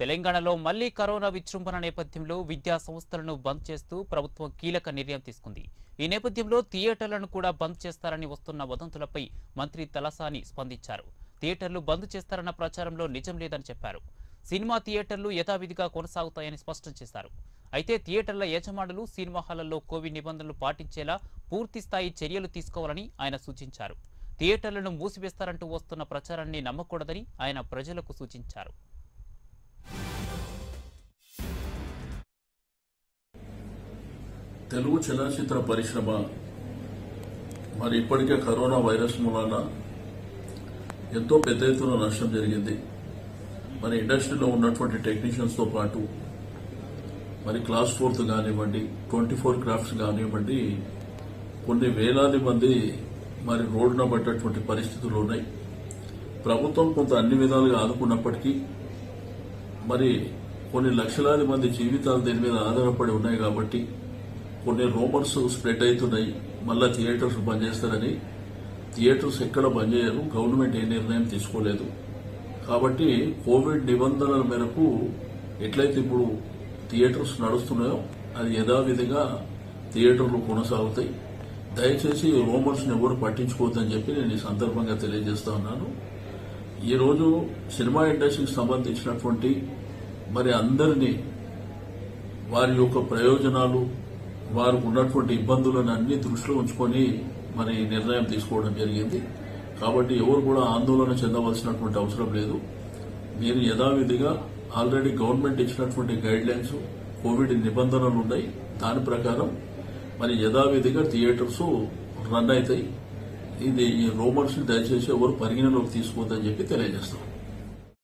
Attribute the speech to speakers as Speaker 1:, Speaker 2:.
Speaker 1: తెలంగాణలో మళ్లీ కరోనా విజృంభణ నేపథ్యంలో విద్యా సంస్థలను బంద్ చేస్తూ ప్రభుత్వం కీలక నిర్ణయం తీసుకుంది ఈ నేపథ్యంలో థియేటర్లను కూడా బంద్ చేస్తారని వస్తున్న వదంతులపై మంత్రి తలసాని స్పందించారు థియేటర్లు బంద్ చేస్తారన్న ప్రచారంలో నిజం లేదని చెప్పారు సినిమా థియేటర్లు యథావిధిగా కొనసాగుతాయని స్పష్టం చేశారు అయితే థియేటర్ల యజమానులు సినిమా హాళ్లలో కోవిడ్ నిబంధనలు పాటించేలా పూర్తి స్థాయి చర్యలు తీసుకోవాలని ఆయన సూచించారు థియేటర్లను మూసివేస్తారంటూ వస్తున్న ప్రచారాన్ని నమ్మకూడదని ఆయన ప్రజలకు సూచించారు
Speaker 2: తెలుగు చలనచిత్ర పరిశ్రమ మరి ఇప్పటికే కరోనా వైరస్ మూలాన ఎంతో పెద్ద ఎత్తున నష్టం జరిగింది మరి ఇండస్ట్రీలో ఉన్నటువంటి టెక్నీషియన్స్తో పాటు మరి క్లాస్ ఫోర్త్ కానివ్వండి ట్వంటీ ఫోర్ క్రాఫ్ట్స్ కానివ్వండి కొన్ని వేలాది మంది మరి రోడ్డున పడ్డటువంటి పరిస్థితులు ఉన్నాయి ప్రభుత్వం కొంత అన్ని విధాలుగా ఆదుకున్నప్పటికీ మరి కొన్ని లక్షలాది మంది జీవితాలు దీని మీద ఆధారపడి ఉన్నాయి కాబట్టి కొన్ని రూమర్స్ స్ప్రెడ్ అవుతున్నాయి మళ్ళా థియేటర్స్ బంద్ చేస్తారని థియేటర్స్ ఎక్కడ బంద్ చేయరు గవర్నమెంట్ ఏ నిర్ణయం తీసుకోలేదు కాబట్టి కోవిడ్ నిబంధనల మేరకు ఎట్లయితే ఇప్పుడు థియేటర్స్ నడుస్తున్నాయో అది యథావిధిగా థియేటర్లు కొనసాగుతాయి దయచేసి రూమర్స్ ఎవరు పట్టించుకోవద్దని చెప్పి నేను ఈ సందర్భంగా తెలియజేస్తా ఉన్నాను ఈ రోజు సినిమా ఇండస్ట్రీకి సంబంధించినటువంటి మరి అందరినీ వారి యొక్క ప్రయోజనాలు వారు ఉన్నటువంటి ఇబ్బందులను అన్ని దృష్టిలో ఉంచుకొని మరి నిర్ణయం తీసుకోవడం జరిగింది కాబట్టి ఎవరు కూడా ఆందోళన చెందవలసినటువంటి అవసరం లేదు మీరు యథావిధిగా ఆల్రెడీ గవర్నమెంట్ ఇచ్చినటువంటి గైడ్ లైన్స్ కోవిడ్ నిబంధనలు ఉన్నాయి దాని ప్రకారం మరి యథావిధిగా థియేటర్స్ రన్ అవుతాయి ఇది ఈ రూమర్స్ దయచేసి ఎవరు పరిగణలోకి తీసుకోవద్దని చెప్పి తెలియజేస్తాం